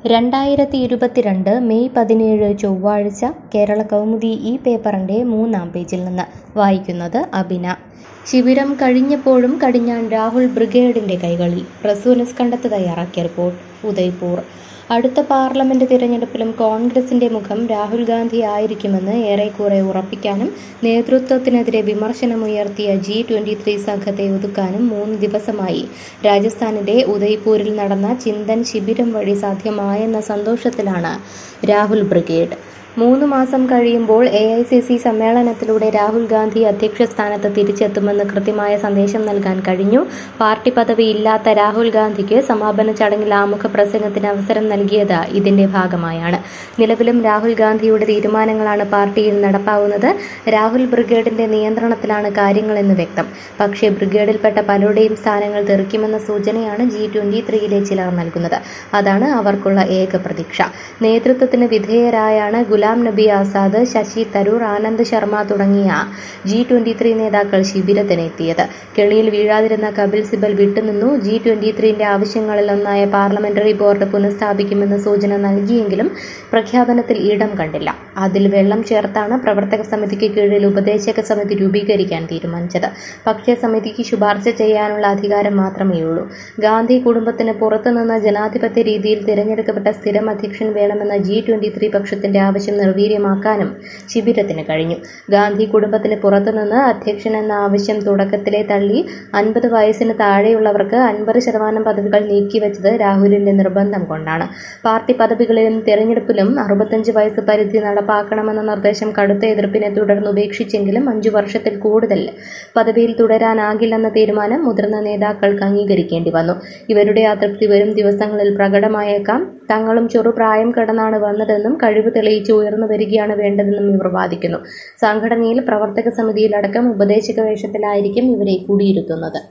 രണ്ടായിരത്തി ഇരുപത്തിരണ്ട് മെയ് പതിനേഴ് ചൊവ്വാഴ്ച കേരള കൗമുദി ഈ പേപ്പറിൻ്റെ മൂന്നാം പേജിൽ നിന്ന് വായിക്കുന്നത് അബിന ശിബിരം കഴിഞ്ഞപ്പോഴും കടിഞ്ഞാൺ രാഹുൽ ബ്രിഗേഡിന്റെ കൈകളിൽ റസൂനസ് കണ്ടെത്ത് തയ്യാറാക്കിയ റിപ്പോർട്ട് ഉദയ്പൂർ അടുത്ത പാർലമെന്റ് തിരഞ്ഞെടുപ്പിലും കോൺഗ്രസിന്റെ മുഖം രാഹുൽ ഗാന്ധി ആയിരിക്കുമെന്ന് ഏറെക്കുറെ ഉറപ്പിക്കാനും നേതൃത്വത്തിനെതിരെ വിമർശനമുയർത്തിയ ജി ട്വന്റി ത്രീ സംഘത്തെ ഒതുക്കാനും മൂന്ന് ദിവസമായി രാജസ്ഥാനിലെ ഉദയ്പൂരിൽ നടന്ന ചിന്തൻ ശിബിരം വഴി സാധ്യമായെന്ന സന്തോഷത്തിലാണ് രാഹുൽ ബ്രിഗേഡ് മൂന്ന് മാസം കഴിയുമ്പോൾ എ ഐ സി സി സമ്മേളനത്തിലൂടെ രാഹുൽ ഗാന്ധി അധ്യക്ഷ സ്ഥാനത്ത് തിരിച്ചെത്തുമെന്ന് കൃത്യമായ സന്ദേശം നൽകാൻ കഴിഞ്ഞു പാർട്ടി പദവി ഇല്ലാത്ത രാഹുൽ ഗാന്ധിക്ക് സമാപന ചടങ്ങിൽ ആമുഖ പ്രസംഗത്തിന് അവസരം നൽകിയത് ഇതിന്റെ ഭാഗമായാണ് നിലവിലും രാഹുൽ ഗാന്ധിയുടെ തീരുമാനങ്ങളാണ് പാർട്ടിയിൽ നടപ്പാവുന്നത് രാഹുൽ ബ്രിഗേഡിന്റെ നിയന്ത്രണത്തിലാണ് കാര്യങ്ങളെന്ന് വ്യക്തം പക്ഷേ ബ്രിഗേഡിൽപ്പെട്ട പലരുടെയും സ്ഥാനങ്ങൾ തെറിക്കുമെന്ന സൂചനയാണ് ജി ട്വന്റി ത്രീയിലെ ചിലർ നൽകുന്നത് അതാണ് അവർക്കുള്ള ഏക പ്രതീക്ഷ നേതൃത്വത്തിന് വിധേയരായാണ് ഗുലാം നബി ആസാദ് ശശി തരൂർ ആനന്ദ് ശർമ്മ തുടങ്ങിയ ജി ട്വന്റി ത്രീ നേതാക്കൾ ശിബിരത്തിനെത്തിയത് കെണിയിൽ വീഴാതിരുന്ന കപിൽ സിബൽ വിട്ടുനിന്നു ജി ട്വന്റി ത്രീന്റെ ആവശ്യങ്ങളിൽ ഒന്നായ പാർലമെന്ററി ബോർഡ് പുനഃസ്ഥാപിക്കുമെന്ന് സൂചന നൽകിയെങ്കിലും പ്രഖ്യാപനത്തിൽ ഇടം കണ്ടില്ല അതിൽ വെള്ളം ചേർത്താണ് പ്രവർത്തക സമിതിക്ക് കീഴിൽ ഉപദേശക സമിതി രൂപീകരിക്കാൻ തീരുമാനിച്ചത് പക്ഷേ സമിതിക്ക് ശുപാർശ ചെയ്യാനുള്ള അധികാരം മാത്രമേയുള്ളൂ ഗാന്ധി കുടുംബത്തിന് പുറത്തുനിന്ന് ജനാധിപത്യ രീതിയിൽ തിരഞ്ഞെടുക്കപ്പെട്ട സ്ഥിരം അധ്യക്ഷൻ വേണമെന്ന ജി ട്വന്റി ത്രീ പക്ഷത്തിന്റെ ആവശ്യം നിർവീര്യമാക്കാനും ശിബിരത്തിന് കഴിഞ്ഞു ഗാന്ധി കുടുംബത്തിന് പുറത്തുനിന്ന് അധ്യക്ഷൻ എന്ന ആവശ്യം തുടക്കത്തിലെ തള്ളി അൻപത് വയസ്സിന് താഴെയുള്ളവർക്ക് അൻപത് ശതമാനം പദവികൾ നീക്കിവെച്ചത് രാഹുലിന്റെ നിർബന്ധം കൊണ്ടാണ് പാർട്ടി പദവികളിലും തെരഞ്ഞെടുപ്പിലും അറുപത്തഞ്ച് വയസ്സ് പരിധി നടപ്പാക്കണമെന്ന നിർദ്ദേശം കടുത്ത എതിർപ്പിനെ തുടർന്ന് ഉപേക്ഷിച്ചെങ്കിലും അഞ്ചു വർഷത്തിൽ കൂടുതൽ പദവിയിൽ തുടരാനാകില്ലെന്ന തീരുമാനം മുതിർന്ന നേതാക്കൾക്ക് അംഗീകരിക്കേണ്ടി വന്നു ഇവരുടെ അതൃപ്തി വരും ദിവസങ്ങളിൽ പ്രകടമായേക്കാം തങ്ങളും ചെറുപ്രായം കടന്നാണ് വന്നതെന്നും കഴിവ് തെളിയിച്ച് ഉയർന്നു വരികയാണ് വേണ്ടതെന്നും ഇവർ വാദിക്കുന്നു സംഘടനയിൽ പ്രവർത്തക സമിതിയിലടക്കം ഉപദേശക വേഷത്തിലായിരിക്കും ഇവരെ കൂടിയിരുത്തുന്നത്